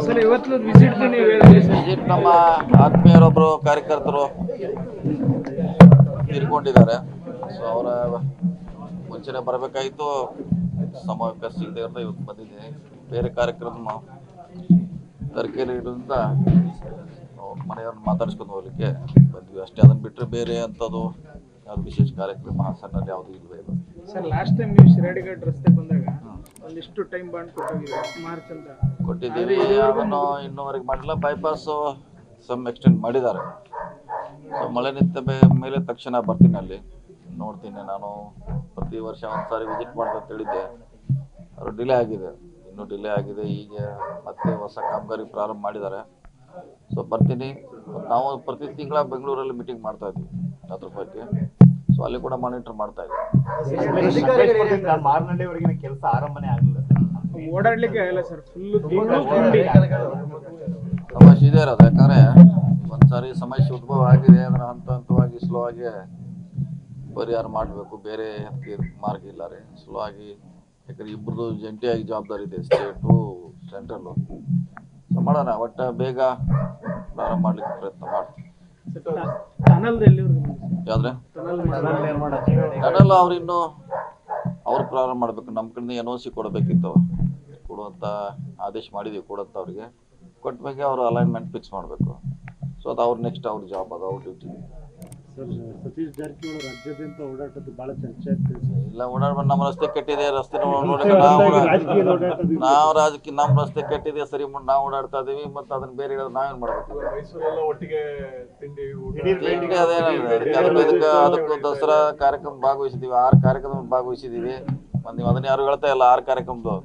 Sir ಇವತ್ತು visit ನೀವು ಹೇಳಿದ್ರಿ ಸರ್ ವಿಸಿಟ್ ನಮ್ಮ ಆತ್ಮೀಯರೊಬ್ಬರು ಕಾರ್ಯಕರ್ತರು ತೀರ್ಕೊಂಡಿದ್ದಾರೆ ಸೊ ಅವರ ಮುಂಚೆನೆ ಬರಬೇಕಾಗಿತ್ತು ಸಮಯ ಸಿಗದೆ ಇರೋದು ಇವತ್ತು ಬಂದಿದ್ದೀನಿ ಬೇರೆ ಕಾರ್ಯಕ್ರಮ ತರಕಾರಿ ಇರೋದ್ರಿಂದ ಅವ್ರ ಮನೆಯವ್ರನ್ನ ಮಾತಾಡ್ಸ್ಕೊಂಡು ಹೋಗ್ಲಿಕ್ಕೆ ಬಂದ್ವಿ ಅಷ್ಟೇ ಅದನ್ನ ಬಿಟ್ಟರೆ ಬೇರೆ ಅಂಥದ್ದು ಯಾವ್ದು ವಿಶೇಷ ಕಾರ್ಯಕ್ರಮ ಹಾಸನಲ್ಲಿ ಯಾವುದು ಇಲ್ವೇ ಇಲ್ಲ ಸರ್ ಲಾಸ್ಟ್ ಟೈಮ್ ನೀವು ಶಿರಾಡಿಘಾಟ್ ರಸ್ತೆ ಬಂದಾಗ ಒಂದಿಷ್ಟು ಟೈಮ್ ಬಾಂಡ್ ಕೊಟ್ಟೋಗಿದ್ರೆ ಮಾರ್ಚ್ ಅಂತ ಕೊಟ್ಟಿದ್ದೀವಿ ಅದನ್ನು ಇನ್ನೂವರೆಗೆ ಮಾಡಿಲ್ಲ ಬೈಪಾಸು ಸಮ್ ಎಕ್ಸ್ಟೆಂಡ್ ಮಾಡಿದ್ದಾರೆ ಸೊ ಮಳೆ ನಿಂತ ಬೇ- ಮೇಲೆ ತಕ್ಷಣ ಬರ್ತೀನಿ ಅಲ್ಲಿ ನೋಡ್ತೀನಿ ನಾನು ಪ್ರತಿ ವರ್ಷ ಒಂದು ಸಾರಿ ವಿಸಿಟ್ ಮಾಡ್ತಾ ಅಂತ ಹೇಳಿದ್ದೆ ಅವರು ಡಿಲೇ ಆಗಿದೆ ಇನ್ನೂ ಡಿಲೇ ಆಗಿದೆ ಈಗ ಮತ್ತೆ ಹೊಸ ಕಾಮಗಾರಿ ಪ್ರಾರಂಭ ಮಾಡಿದ್ದಾರೆ ಸೊ ಬರ್ತೀನಿ ಮತ್ತ್ ನಾವು ಪ್ರತಿ ತಿಂಗಳ ಬೆಂಗಳೂರಲ್ಲಿ ಮೀಟಿಂಗ್ ಮಾಡ್ತಾ ಇದ್ವಿ ಅದ್ರ ಬಗ್ಗೆ ಸೊ ಅಲ್ಲಿ ಕೂಡ ಮಾನಿಟರ್ ಮಾಡ್ತಾ ಇದ್ವಿ ಮಾರ್ನಳ್ಳಿವರೆಗಿನ ಕೆಲಸ ಆರಂಭನೆ ಆಗಲಿಲ್ಲ ಓಡಾಡ್ಲಿಕ್ಕೆ ಆಗಲ್ಲ ಸರ್ ಫುಲ್ ತಿಂಡಿ ಸಮಸ್ಯೆ ಇದೆ ಇರೋದು ಯಾಕಂದ್ರೆ ಒಂದ್ಸಾರಿ ಸಮಸ್ಯೆ ಉದ್ಭವ ಆಗಿದೆ ಅಂದ್ರೆ ಹಂತ ಹಂತವಾಗಿ ಸ್ಲೋ ಆಗಿ ಪರಿಹಾರ ಮಾಡಬೇಕು ಬೇರೆ ಅದಕ್ಕೆ ಮಾರ್ಗ ಇಲ್ಲ ರೀ ಸ್ಲೋ ಆಗಿ ಯಾಕಂದ್ರೆ ಇಬ್ಬರದು ಜಂಟಿಯಾಗಿ ಜವಾಬ್ದಾರಿ ಇದೆ ಸ್ಟೇಟು ಸೆಂಟ್ರಲ್ಲು ಸೊ ಮಾಡೋಣ ಒಟ್ಟು ಬೇಗ ಪ್ರಾರಂಭ ಮಾಡ್ಲಿಕ್ಕೆ ಪ್ರಯತ್ನ ಮಾಡ್ತೀವಿ ಟನಲ್ ಎಲ್ಲಿವರೆಗೂ ಯಾವ್ದ್ರೆ ಟನಲ್ ಟನಲ್ ಅವ್ರು ಇನ್ನು ಅವ್ರು ಪ್ರಾರಂಭ ಮಾಡಬೇಕು ನಮ್ಮ ಕಡೆಯಿಂದ ಎನ್ ಒ ಸಿ ಕೊಡಬೇಕಿತ್ತು ಕೊಡುವಂಥ ಆದೇಶ ಮಾಡಿದ್ದೀವಿ ಕೊಡುವಂಥ ಅವ್ರಿಗೆ ಕೊಟ್ಟ ಮೇಲೆ ಅವರು ಅಲೈನ್ಮೆಂಟ್ ಫಿಕ್ಸ್ ಮಾಡಬೇಕು ಸೊ ಅದು ಅವ್ರ ನೆಕ್ಸ್ಟ್ ಅವ್ರ ಜಾಬ್ ಅದು ಅವ್ರ ಡ್ಯೂಟಿ ಸರ್ ಸತೀಶ್ ಜಾರಕಿಹೊಳಿ ರಾಜ್ಯಾದ್ಯಂತ ಓಡಾಟದ್ದು ಬಹಳ ಚರ್ಚೆ ಆಗ್ತಿದೆ ಸರ್. ಇಲ್ಲ ಓಡಾಡ್ಬಾರ್ದು ನಮ್ಮ ರಸ್ತೆ ಕೆಟ್ಟಿದೆ ರಸ್ತೆ ನೋಡಿ ನಾವು ರಾಜಕೀಯದ ಓಡಾಟದ್ದು ನಾವು ರಾಜಕೀಯ ನಮ್ಮ ರಸ್ತೆ ಕೆಟ್ಟಿದೆ ಸರಿ ಮುಂದೆ ನಾವು ಓಡಾಡ್ತಾ ಇದೀವಿ ಮತ್ತು ಅದನ್ನ ಬೇರೆ ಹೇಳೋದು ನಾವೇನು ಮಾಡ್ಬೇಕು ಮೈಸೂರೆಲ್ಲ ಒಟ್ಟಿಗೆ ತಿಂಡಿ ಊಟ ತಿಂಡಿ ಅದೇನಲ್ಲ ಅದಕ್ಕೆ ಅದಕ್ಕೆ ಅದಕ್ಕೆ ಅದಕ್ಕೂ ದಸರಾ ಕಾರ್ಯಕ್ರಮ ಭಾಗವಹಿಸಿದೀವಿ ಆರು ಕಾರ್ಯಕ್ರಮ ಭಾಗವಹಿಸಿದೀವಿ ಮತ್ತು ನೀವು ಅದನ್ನ ಯಾರು ಹೇಳ್ತಾ ಇಲ್ಲ ಆರು ಕಾರ್ಯಕ್ರಮದ್ದು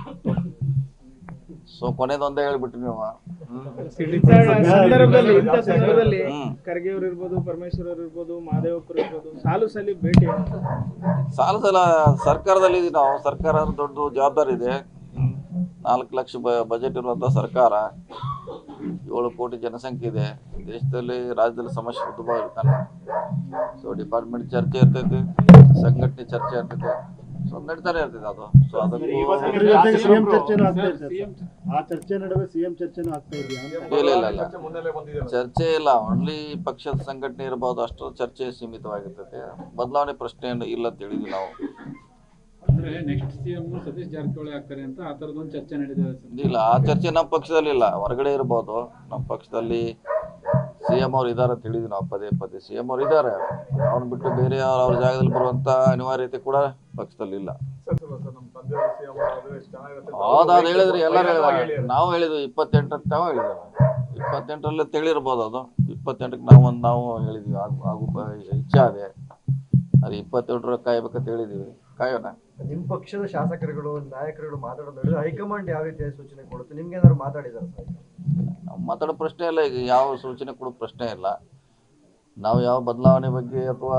ಸೊ ಕೊನೆದು ಒಂದೇ ಹೇಳ್ಬಿಟ್ರಿ ನೀವು ಹ್ಮ್. ಇಂಥ ಸಂದರ್ಭದಲ್ಲಿ ಇಂಥ ಸಂದರ್ಭದಲ್ಲಿ ಹ್ಮ್. ಖರ್ಗೆ ಅವ್ರು ಇರ್ಬೋದು ಪರಮೇಶ್ವರ್ ಅವ್ರು ಇರ್ಬೋದು ಮಹಾದೇವಪ್ಪರು ಇರ್ಬೋದು ಸಾಲು ಸಲಿ ಭೇಟಿ ಸಾಲ ಸಲ ಸರ್ಕಾರದಲ್ಲಿ ಇದೀವಿ ನಾವು ಸರ್ಕಾರ ದೊಡ್ಡ ಜವಾಬ್ದಾರಿ ಇದೆ ಹ್ಮ್. ನಾಲ್ಕು ಲಕ್ಷ ಬ- ಬಜೆಟ್ ಇರುವಂಥ ಸರ್ಕಾರ ಏಳು ಕೋಟಿ ಜನಸಂಖ್ಯೆ ಇದೆ ದೇಶದಲ್ಲಿ ರಾಜ್ಯದಲ್ಲಿ ಸಮಸ್ಯೆ ಉದ್ಭವ ಇರ್ತಾನೆ ಸೊ ಡಿಪಾರ್ಟ್ಮೆಂಟ್ ಚರ್ಚೆ ಇರ್ತೈತಿ ಸಂಘಟನೆ ಚರ್ಚೆ ಇರ್ತೈತಿ ಸೊ ನಡೀತಾನೆ ಇರ್ತೈತೆ ಅದು ಸೊ ಅದಕ್ಕೂ ಇದ್ರ ಜೊತೆಗೆ ಸಿಎಂ ಚರ್ಚೆನೂ ಆಗ್ತಾ ಇದೆ ಸರ್. ಆ ಚರ್ಚೆ ನಡುವೆ ಸಿಎಂ ಚರ್ಚೆನೂ ಆಗ್ತಾ ಇದೆಯಾ ಅಂತ ಇಲ್ಲ ಇಲ್ಲ ಇಲ್ಲ ಮುನ್ನೆಲೆ ಬಂದಿದೆ ಚರ್ಚೆ ಇಲ್ಲ ಓನ್ಲಿ ಪಕ್ಷದ ಸಂಘಟನೆ ಇರಬಹುದು ಅಷ್ಟು ಚರ್ಚೆ ಸೀಮಿತವಾಗಿರ್ತೈತೆ ಬದಲಾವಣೆ ಪ್ರಶ್ನೆ ಏನು ಇಲ್ಲ ಅಂತ ಹೇಳಿದ್ವಿ ನಾವು ಅಂದ್ರೆ ನೆಕ್ಸ್ಟ್ ಸಿಎಂ ಸತೀಶ್ ಜಾರಕಿಹೊಳಿ ಆಗ್ತಾರೆ ಅಂತ ಆ ತರದೊಂದು ಚರ್ಚೆ ನಡೀತಿದೆ ಸರ್ ಇಲ್ಲ ಆ ಚರ್ಚೆ ನಮ್ಮ ಪಕ್ಷದಲ್ಲಿ ಇಲ್ಲ ಹೊರಗಡೆ ಇರ್ಬೋದು ನಮ್ಮ ಪಕ್ಷದಲ್ಲಿ ಸಿ ಎಂ ಅವ್ರು ಇದ್ದಾರೆ ಅಂತ ಹೇಳಿದ್ವಿ ನಾವು ಪದೇ ಪದೇ ಸಿ ಎಂ ಅವ್ರು ಇದ್ದಾರೆ ಅವ್ರನ್ನ ಬಿಟ್ಟು ಬೇರೆ ಅವ್ರ ಅವ್ರ ಜಾಗದಲ್ಲಿ ಬರುವಂತ ಅನಿವಾರ್ಯತೆ ಕೂಡ ಪಕ್ಷದಲ್ಲಿ ಇಲ್ಲ ಸರ್ ನಮ್ಮ ತಂದೆ ಸಿಎಂ ಆದ್ರೆ ಎಷ್ಟು ಚೆನ್ನಾಗಿರುತ್ತೆ ಹೌದು ಅದು ಹೇಳಿದ್ರಿ ಎಲ್ಲರೂ ಬಹಿರಂಗವಾಗಿ ಹೇಳಿದ್ದಾರೆ ಹೇಳಿ. ನಾವು ಹೇಳಿದ್ವಿ ಇಪ್ಪತ್ತೆಂಟಕ್ಕೆ ನಾವು ಹೇಳಿದ್ದೇವೆ ಇಪ್ಪತ್ತೆಂಟರಲ್ಲಿ ತಿಳಿರ್ಬೋದು ಅದು ಇಪ್ಪತ್ತೆಂಟಕ್ಕೆ ನಾವು ಒಂದು ನಾವು ಹೇಳಿದ್ವಿ ಆಗು ಆಗು ಬ- ಇಚ್ಛೆ ಇದೆ ಅದು ಇಪ್ಪತ್ತೆಂಟರ ಕಾಯ್ಬೇಕಂತ ಹೇಳಿದೀವಿ ಕಾಯೋಣ ನಿಮ್ಮ ಪಕ್ಷದ ಶಾಸಕರುಗಳು ನಾಯಕರುಗಳು ಮಾತಾಡೋದು ನೋಡಿದ್ರೆ ಹೈಕಮಾಂಡ್ ಯಾವ ರೀತಿಯ ಸೂಚನೆ ಕೊಡುತ್ತೆ ನಿಮ್ಗೆ ಏನಾದ್ರು ಮಾತಾಡಿದಾರೆ ಸರ್ ನಾವು ಮಾತಾಡೋ ಪ್ರಶ್ನೆ ಇಲ್ಲ ಈಗ ಯಾವ ಸೂಚನೆ ಕೊಡೋ ಪ್ರಶ್ನೆ ಇಲ್ಲ ನಾವು ಯಾವ ಬದಲಾವಣೆ ಬಗ್ಗೆ ಅಥವಾ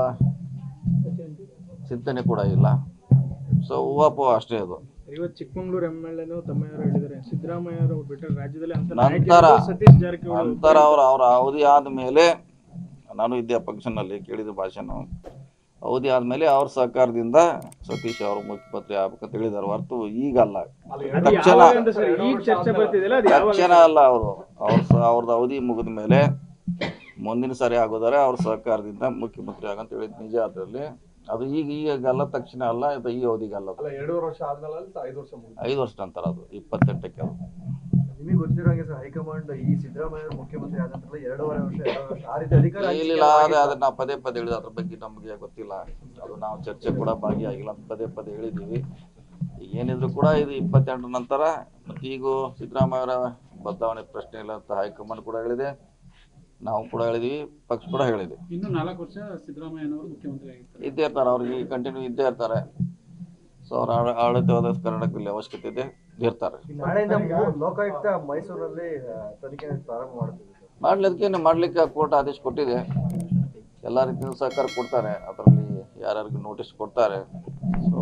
ಚಿಂತನೆ ಕೂಡ ಇಲ್ಲ ಸೊ ಹೂವಾಪೋ ಅಷ್ಟೇ ಅದು ಇವತ್ತು ಚಿಕ್ಕಮಂಗ್ಳೂರು ಎಮ್ ಎಲ್ ಎನು ತಮ್ಮಯ್ಯವರು ಹೇಳಿದ್ದಾರೆ ಸಿದ್ದರಾಮಯ್ಯ ಅವರು ಬಿಟ್ಟರೆ ರಾಜ್ಯದಲ್ಲಿ ಅಂತ ನಂತರ ಸತೀಶ್ ಜಾರಕಿಹೊಳಿ ನಂತರ ಅವರ ಅವರ ಅವಧಿ ಆದಮೇಲೆ ನಾನು ಇದ್ದೆ ಫಂಕ್ಷನಲ್ಲಿ ಕೇಳಿದ ಭಾಷಣ ಅವಧಿ ಆದಮೇಲೆ ಅವ್ರ ಸಹಕಾರದಿಂದ ಸತೀಶ್ ಅವರು ಮುಖ್ಯಮಂತ್ರಿ ಆಗ್ಬೇಕಂತ ಹೇಳಿದಾರೆ ಹೊರತು ಈಗಲ್ಲ ಅದು ತಕ್ಷಣ ಯಾವಾಗ ಅಂತ ಸರ್ ಈಗ ಚರ್ಚೆ ಬರ್ತಿದೆಯಲ್ಲ ಅದು ಯಾವಾಗ ತಕ್ಷಣ ಅಲ್ಲ ಅವರು ಅವ್ರ ಸ- ಅವ್ರದ್ದು ಅವಧಿ ಮುಗಿದ ಮೇಲೆ ಮುಂದಿನ ಸಾರಿ ಆಗೋದಾರೆ ಅವ್ರ ಸಹಕಾರದಿಂದ ಮುಖ್ಯಮಂತ್ರಿ ಆಗಂತ ಹೇಳಿದ್ ನಿಜ ಅದರಲ್ಲಿ ಅದು ಈಗ ಈಗಲ್ಲ ತಕ್ಷಣ ಅಲ್ಲ ಇದು ಈ ಅವಧಿಗಲ್ಲ ಅದು ಅಲ್ಲ ಎರಡೂವರೆ ವರ್ಷ ಆದ್ಮೇಲೆ ಅಂತ ಐದು ವರ್ಷ ಮುಗಿತು ಐದು ವರ್ಷ ನಂತರ ಅದು ಇಪ್ಪತ್ತೆಂಟಕ್ಕೆ ಅದು ನಿಮಗೆ ಗೊತ್ತಿರೋಂಗೆ ಸರ್ ಹೈಕಮಾಂಡ್ ಈ ಸಿದ್ದರಾಮಯ್ಯ ಅವರು ಮುಖ್ಯಮಂತ್ರಿ ಆದ ನಂತರ ಎರಡೂವರೆ ವರ್ಷ ಎರಡು ವರ್ಷ ಆ ರೀತಿ ಅಧಿಕಾರ ಹಂಚಿಕೆ ಇಲ್ಲ ಅದೇ ಆಗಿಲ್ಲ. ಅದನ್ನ ನಾವು ಪದೇ ಪದೇ ಹೇಳಿದ ಅದ್ರ ಬಗ್ಗೆ ನಮಗೆ ಗೊತ್ತಿಲ್ಲ ಅದು ನಾವು ಚರ್ಚೆ ಕೂಡ ಭಾಗಿಯಾಗಿಲ್ಲ ಅಂತ ಪದೇ ಪದೇ ಹೇಳಿದ್ದೀವಿ ಈಗ ಏನಿದ್ರು ಕೂಡ ಇದು ಇಪ್ಪತ್ತೆಂಟರ ನಂತರ ಮತ್ತು ಈಗ ಸಿದ್ದರಾಮಯ್ಯ ಅವರ ಬದಲಾವಣೆ ಪ್ರಶ್ನೆ ಇಲ್ಲ ಅಂತ ಹೈಕಮಾಂಡ್ ಕೂಡ ಹೇಳಿದೆ ನಾವು ಕೂಡ ಹೇಳಿದೀವಿ ಪಕ್ಷ ಕೂಡ ಹೇಳಿದೆ ಇನ್ನು ನಾಲ್ಕು ವರ್ಷ ಸಿದ್ದರಾಮಯ್ಯನವರು ಮುಖ್ಯಮಂತ್ರಿ ಆಗಿರ್ತಾರೆ ಇದ್ದೇ ಇರ್ತಾರೆ ಅವ್ರಿಗೆ ಕಂಟಿನ್ಯೂ ಇದ್ದೇ ಇರ್ತಾರೆ ಸೊ ಅವ್ರ ಆಡ- ಆಡಳಿತವಾದ ಕರ್ನಾಟಕದಲ್ಲಿ ಅವಶ್ಯಕತೆ ಇದೆ ಇರ್ತಾರೆ ಈ ನಾಳೆಯಿಂದ ಮೂ- ಲೋಕಾಯುಕ್ತ ಮೈಸೂರಲ್ಲಿ ಆ, ತನಿಖೆ ಪ್ರಾರಂಭ ಮಾಡುತ್ತಿದೆ ಸರ್ ಮಾಡ್ಲಿಕ್ಕೆ ಮಾಡ್ಲಿಕ್ಕೆ ಕೋರ್ಟ್ ಆದೇಶ ಕೊಟ್ಟಿದೆ ಎಲ್ಲ ರೀತಿಯಿಂದ ಸಹಕಾರ ಕೊಡ್ತಾರೆ ಅದರಲ್ಲಿ ಯಾರ್ಯಾರಿಗೆ ನೋಟಿಸ್ ಕೊಡ್ತಾರೆ ಸೊ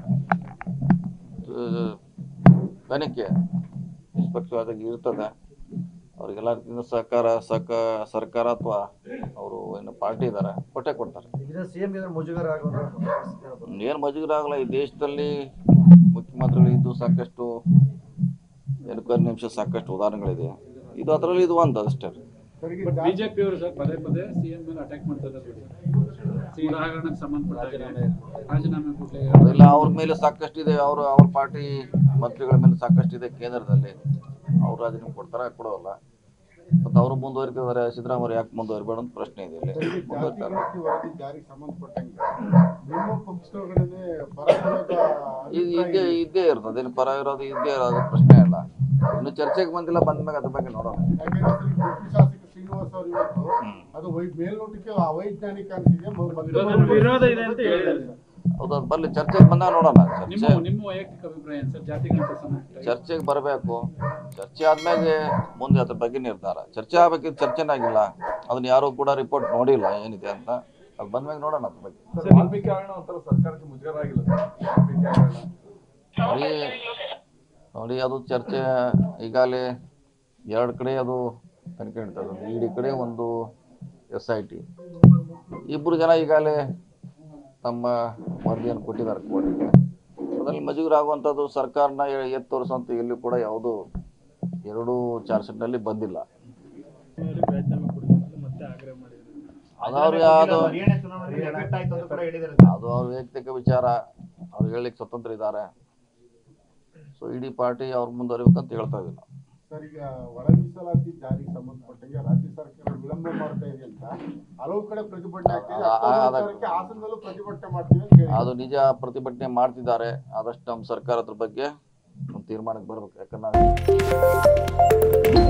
ತನಿಖೆ ನಿಷ್ಪಕ್ಷವಾಗಿ ಇರ್ತದೆ ಅವ್ರಿಗೆಲ್ಲ ರೀತಿಯಿಂದ ಸಹಕಾರ ಸಹಕ ಸರ್ಕಾರ ಅಥವಾ ಅವರು ಏನು ಪಾರ್ಟಿ ಇದ್ದಾರೆ ಕೊಟ್ಟೆ ಕೊಡ್ತಾರೆ ಇದರಿಂದ ಸಿಎಂ ಏನಾದ್ರು ಮುಜುಗರ ಆಗುವಂತ ಪರಿಸ್ಥಿತಿ ಏನಾದ್ರು ಏನು ಮಜೂರ ಆಗಲ್ಲ ಈ ದೇಶದಲ್ಲಿ ಮುಖ್ಯಮಂತ್ರಿಗಳು ಇದ್ದು ಸಾಕಷ್ಟು ಎನ್ಕ್ವೈರಿ ನಿಮಿಷ ಸಾಕಷ್ಟು ಉದಾಹರಣೆಗಳಿದೆ ಇದು ಅದರಲ್ಲಿ ಇದು ಒಂದು ಅಷ್ಟೇ ಬಟ್ ಬಿಜೆಪಿ ಅವರು ಸರ್ ಪದೇ ಪದೇ ಸಿಎಂ ಮೇಲೆ ಅಟ್ಯಾಕ್ ಮಾಡ್ತಾ ಇದ್ದಾರೆ ಸಿ ಹಗರಣಕ್ಕೆ ಸಂಬಂಧಪಟ್ಟ ರಾಜೀನಾಮೆ ಕೊಡ್ಲಿ ಅದೆಲ್ಲ ಅವ್ರ ಮೇಲೆ ಸಾಕಷ್ಟು ಇದೆ ಅವರು ಅವ್ರ ಪಾರ್ಟಿ ಮಂತ್ರಿಗಳ ಮೇಲೆ ಸಾಕಷ್ಟು ಇದೆ ಕೇಂದ್ರದಲ್ಲಿ ಅವ್ರು ರಾಜೀನಾಮೆ ಕೊಡ್ತಾರ ಕೊಡೋಲ್ಲ ಮತ್ತು ಅವರು ಮುಂದುವರಿತಿದ್ದಾರೆ ಸಿದ್ದರಾಮಯ್ಯ ಯಾಕೆ ಮುಂದುವರಿಬೇಡ ಅಂತ ಪ್ರಶ್ನೆ ಇದೆ ಇಲ್ಲಿ ಮುಂದುವರಿತಾರೆ ಜಾತಿ ವರದಿ ಜಾರಿಗೆ ಸಂಬಂಧಪಟ್ಟಂಗೆ ನಿಮ್ಮ ಪಕ್ಷದೊಳಗಡೆ ಪರ ವಿರೋಧ ಇದು ಇದ್ದೇ ಇದ್ದೇ ಇರ್ತದೆ ಅದೇನು ಪರ ಇರೋದು ಇದ್ದೇ ಇರೋದು ಪ್ರಶ್ನೆ ಇಲ್ಲ ಇನ್ನು ಚರ್ಚೆಗೆ ಬಂದಿಲ್ಲ ಬಂದ್ಮೇಲೆ ಅದ್ರ ಬಗ್ಗೆ ನೋಡೋಣ ಯಾಕೆಂದ್ರೆ ಡೆಪ್ಟಿ ಶಾಸಕ ಶ್ರೀನಿವಾಸ್ ಅವರು ಇವತ್ತು ಅದು ವೈ ಮೇಲ್ನೋಟಕ್ಕೆ ಅವೈಜ್ಞಾನಿಕ ಅನಿಸಿದೆ ಮ- ಮತ್ತು- ವಿರೋಧ ಇದೆ ಅಂತ ಹೇಳಿದ್ದಾರೆ ಹೌದು ಅದು ಬರ್ಲಿ ಚರ್ಚೆಗೆ ಬಂದಾಗ ನೋಡೋಣ ನಿಮ್ಮ ಚರ್ಚೆ ನಿಮ್ಮ ವೈಯಕ್ತಿಕ ಅಭಿಪ್ರಾಯ ಏನು ಸರ್ ಜಾತಿಗಣತಿ ಸಂಬಂಧಪಟ್ಟ ಚರ್ಚೆಗೆ ಬರಬೇಕು ಚರ್ಚೆ ಆದ್ಮೇಲೆ ಮುಂದೆ ಅದ್ರ ಬಗ್ಗೆ ನಿರ್ಧಾರ ಚರ್ಚೆ ಆಗ್ಬೇಕಿದ್ದು ಚರ್ಚೆನೇ ಆಗಿಲ್ಲ ಅದನ್ನ ಯಾರು ಕೂಡ ರಿಪೋರ್ಟ್ ನೋಡಿಲ್ಲ ಏನಿದೆ ಅಂತ ಅದು ಬಂದ್ಮೇಲೆ ನೋಡೋಣ ಅದ್ರ ಬಗ್ಗೆ ಸರ್ ವಾಲ್ಮೀಕಿ ಹಗರಣ ಒಂಥರ ಸರ್ಕಾರಕ್ಕೆ ಮುಜುಗರ ಆಗಿಲ್ಲ ಸರ್ ವಾಲ್ಮೀಕಿ ಹಗರಣ ನೋಡಿ ನೋಡಿ ಅದು ಚರ್ಚೆ ಈಗಾಗಲೇ ಎರಡು ಕಡೆ ಅದು ತನಿಖೆ ನಡೀತದೆ ಒಂದು ಇಡಿ ಕಡೆ ಒಂದು ಎಸ್ ಐ ಟಿ ಇಬ್ಬರು ಜನ ಈಗಾಗಲೇ ತಮ್ಮ ವರದಿಯನ್ನು ಕೊಟ್ಟಿದ್ದಾರೆ ಕೋರ್ಟಿಗೆ ಅದರಲ್ಲಿ ಮಜೂರು ಆಗುವಂಥದ್ದು ಸರ್ಕಾರನ ಎ- ಎತ್ತಿ ತೋರಿಸುವಂಥ ಎಲ್ಲಿ ಕೂಡ ಯಾವುದು ಎರಡೂ ಚಾರ್ಜ್ ಶೀಟ್ನಲ್ಲಿ ಬಂದಿಲ್ಲ ಮೇಲೆ ರಾಜೀನಾಮೆ ಕೊಡಬೇಕು ಮತ್ತೆ ಆಗ್ರಹ ಮಾಡಿದ್ರು ಅದು ಅವ್ರು ಯಾವುದು ಹರಿಯಾಣ ಚುನಾವಣೆಯಲ್ಲಿ ಎಫೆಕ್ಟ್ ಆಯ್ತು ಅಂತ ಕೂಡ ಹೇಳಿದ್ದಾರೆ ಅದು ಅವ್ರ ವೈಯಕ್ತಿಕ ವಿಚಾರ ಅವ್ರು ಹೇಳಲಿಕ್ಕೆ ಸ್ವತಂತ್ರ ಇದ್ದಾರೆ ಸೊ ಇಡೀ ಪಾರ್ಟಿ ಅವ್ರು ಮುಂದುವರಿಬೇಕಂತ ಹೇಳ್ತಾ ಇದ್ದೀನಿ ಸರ್ ಈಗ ಒಳ ಮೀಸಲಾತಿ ಜಾರಿಗೆ ಸಂಬಂಧಪಟ್ಟಂಗೆ ರಾಜ್ಯ ಸರ್ಕಾರ ವಿಳಂಬ ಮಾಡ್ತಾ ಇದೆ ಅಂತ ಹಲವು ಕಡೆ ಪ್ರತಿಭಟನೆ ಆಗ್ತಿದೆ ಆ- ಆ- ಹತ್ತೊಂಬತ್ತು ಅದಕ್ಕೆ- ತಾರೀಕಿಗೆ ಹಾಸನದಲ್ಲೂ ಪ್ರತಿಭಟನೆ ಮಾಡ್ತೀವಿ ಅಂತ ಹೇಳಿ ಅದು ನಿಜ ಪ್ರತಿಭಟನೆ ಮಾಡ್ತಿದ್ದಾರೆ ಆದಷ್ಟು ನಮ್ಮ ಸರ್ಕಾರ ಅದ್ರ ಬಗ್ಗೆ ಒಂದು ತೀರ್ಮಾನಕ್ಕೆ ಬರ್ಬೇಕು ಯಾಕಂದ್ರೆ ನಾವು